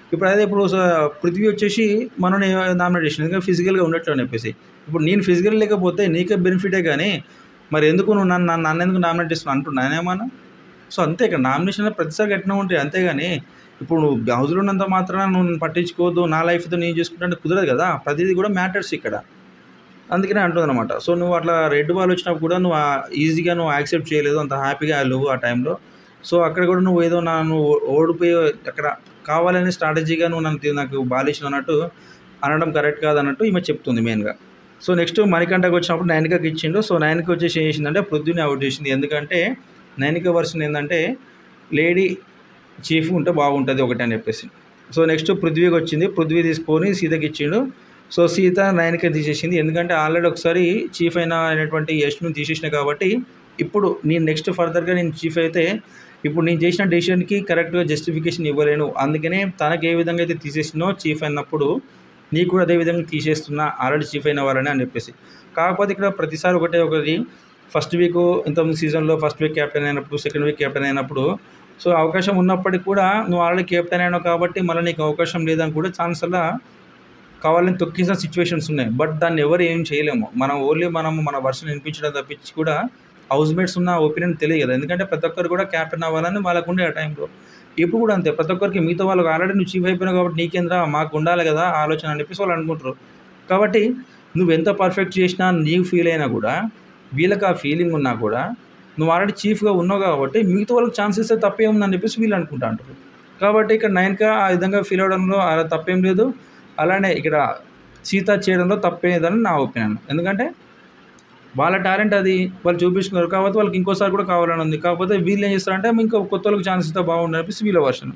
ఇప్పుడు అదే ఇప్పుడు స- పృథ్వీ వచ్చేసి మనం నామినేట్ చేసింది ఎందుకంటే ఫిజికల్గా ఉండట్లు అని చెప్పేసి ఇప్పుడు నేను ఫిజికల్ లేకపోతే నీకే బెనిఫిటే కానీ మరి ఎందుకు నువ్వు నన్ను నన్ను నన్ను ఎందుకు నామినేట్ చేస్తున్నావు అంటున్నా ఏమన్నా సో అంతే ఇక్కడ నామినేషన్ ప్రతిసారి ఎట్లా ఉంటాయి అంతేగాని ఇప్పుడు నువ్వు హౌస్లో ఉన్నంత మాత్రాన నువ్వు నన్ను పట్టించుకోవద్దు నా లైఫ్తో నేను చేసుకుంటే కుదరదు కదా ప్రతిదీ కూడా మ్యాటర్స్ ఇక్కడ అందుకనే అంటుంది అనమాట సో నువ్వు అట్లా రెడ్ బాల్ వచ్చినప్పుడు కూడా నువ్వు ఆ- ఈజీగా నువ్వు యాక్సెప్ట్ చేయలేదు అంత హ్యాపీగా లేవు ఆ టైంలో సో అక్కడ కూడా నువ్వు ఏదో నా నువ్వు ఓడిపోయి అక్కడ కావాలని స్ట్రాటజీగా నువ్వు నన్ను తీ- నాకు బాల్ ఇచ్చిన అన్నట్టు అనడం కరెక్ట్ కాదు అన్నట్టు ఈమె చెప్తుంది మెయిన్గా సో నెక్స్ట్ మణికంటకు వచ్చినప్పుడు నైనికకి ఇచ్చిండు సో నైనిక వచ్చేసి ఏం చేసిందంటే పృథ్వీని అవుట్ చేసింది ఎందుకంటే నైనిక వర్షన్ ఏంటంటే లేడీ చీఫ్ ఉంటే బాగుంటుంది ఒకటి అని చెప్పేసి సో నెక్స్ట్ పృథ్వీకి వచ్చింది పృథ్వీ తీసుకొని సీతకి ఇచ్చిండు సో సీత నైన్కి తీసేసింది ఎందుకంటే ఆల్రెడీ ఒకసారి చీఫ్ అయిన అయినటువంటి యష్ను తీసేసిన కాబట్టి ఇప్పుడు నేను నెక్స్ట్ ఫర్దర్గా నేను చీఫ్ అయితే ఇప్పుడు నేను చేసిన డెసిషన్కి కరెక్ట్గా జస్టిఫికేషన్ ఇవ్వలేను అందుకనే తనకు ఏ విధంగా అయితే తీసేసినో చీఫ్ అయినప్పుడు నీకు కూడా అదే విధంగా తీసేస్తున్నా ఆల్రెడీ చీఫ్ అయిన వాళ్ళని అని చెప్పేసి కాకపోతే ఇక్కడ ప్రతిసారి ఒకటే ఒకటి ఫస్ట్ వీక్ ఇంతకుముందు సీజన్లో ఫస్ట్ వీక్ కెప్టెన్ అయినప్పుడు సెకండ్ వీక్ కెప్టెన్ అయినప్పుడు సో అవకాశం ఉన్నప్పటికీ కూడా నువ్వు ఆల్రెడీ కెప్టెన్ అయినావు కాబట్టి మళ్ళీ నీకు అవకాశం లేదని కూడా ఛాన్స్ అలా కావాలని తొక్కేసిన సిచ్యువేషన్స్ ఉన్నాయి బట్ దాన్ని ఎవరు ఏం చేయలేము మనం ఓన్లీ మనం మన వర్షన్ వినిపించడం తప్పించి కూడా హౌస్ మేట్స్ ఉన్న ఒపీనియన్ తెలియదు కదా ఎందుకంటే ప్రతి ఒక్కరు కూడా క్యాప్టెన్ అవ్వాలని వాళ్ళకు ఉండే ఆ టైంలో ఇప్పుడు కూడా అంతే ప్రతి ఒక్కరికి మిగతా వాళ్ళకి ఆల్రెడీ నువ్వు చీఫ్ అయిపోయినావు కాబట్టి నీకేంద్రా మాకు ఉండాలి కదా ఆలోచన అని చెప్పేసి వాళ్ళు అనుకుంటారు కాబట్టి నువ్వు ఎంత పర్ఫెక్ట్ చేసినా నీకు ఫీల్ అయినా కూడా వీళ్ళకి ఆ ఫీలింగ్ ఉన్నా కూడా నువ్వు ఆల్రెడీ చీఫ్గా ఉన్నావు కాబట్టి మిగతా వాళ్ళకి ఛాన్స్ ఇస్తే తప్పే ఉందని చెప్పేసి వీళ్ళు అనుకుంటా అంటారు కాబట్టి ఇక్కడ నైన్కా ఆ విధంగా ఫీల్ అవడంలో అలా తప్పేం లేదు అలానే ఇక్కడ సీత చేయడంలో తప్పేదని నా ఒపీనియన్ ఎందుకంటే వాళ్ళ టాలెంట్ అది వాళ్ళు చూపిస్తున్నారు కాబట్టి వాళ్ళకి ఇంకోసారి కూడా కావాలని ఉంది కాకపోతే వీళ్ళు ఏం చేస్తారంటే ఇంకో కొత్త వాళ్ళకి ఛాన్స్ ఇస్తే బాగుండు అనిపిస్తే వీళ్ళ వర్షన్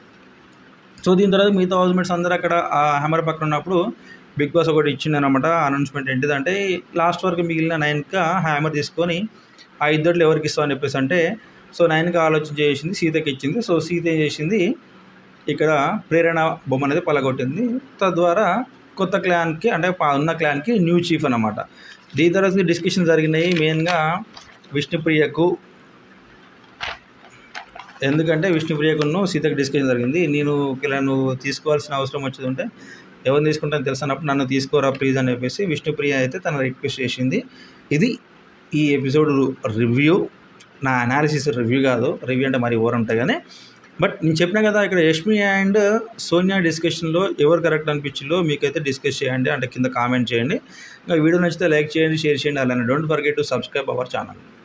సో దీని తర్వాత మిగతా హౌస్మేట్స్ అందరూ అక్కడ ఆ హ్యామర్ పక్కన ఉన్నప్పుడు బిగ్ బాస్ ఒకటి ఇచ్చిందనమాట అనౌన్స్మెంట్ ఏంటిదంటే లాస్ట్ వరకు మిగిలిన నైన్కా హ్యామర్ తీసుకొని ఆ ఇద్దరు ఎవరికి ఇస్తావు అని చెప్పేసి అంటే సో నైన్కి ఆలోచన చేసింది సీతకి ఇచ్చింది సో సీత ఏం చేసింది ఇక్కడ ప్రేరణ బొమ్మ అనేది పలగొట్టింది తద్వారా కొత్త క్లాన్కి అంటే పా- ఉన్న క్లాన్కి న్యూ చీఫ్ అన్నమాట దీని తర్వాత డిస్కషన్ జరిగినాయి మెయిన్గా విష్ణుప్రియకు ఎందుకంటే విష్ణుప్రియకును సీతకు డిస్కషన్ జరిగింది నేను ఇలా నువ్వు తీసుకోవాల్సిన అవసరం వచ్చేది ఉంటే ఎవరిని తీసుకుంటాను తెలుసన్నప్పుడు నన్ను తీసుకోరా ప్లీజ్ అని చెప్పేసి విష్ణుప్రియ అయితే తన రిక్వెస్ట్ చేసింది ఇది ఈ ఎపిసోడ్ రివ్యూ నా అనాలిసిస్ రివ్యూ కాదు రివ్యూ అంటే మరి ఓవర్ ఉంటాయి కానీ బట్ నేను చెప్పిన కదా ఇక్కడ యష్మి అండ్ సోనియా డిస్కషన్లో ఎవరు కరెక్ట్ అనిపించిందో మీకైతే డిస్కస్ చేయండి అంటే కింద కామెంట్ చేయండి ఇంకా వీడియో నచ్చితే లైక్ చేయండి షేర్ చేయండి అలానే don't forget to subscribe our channel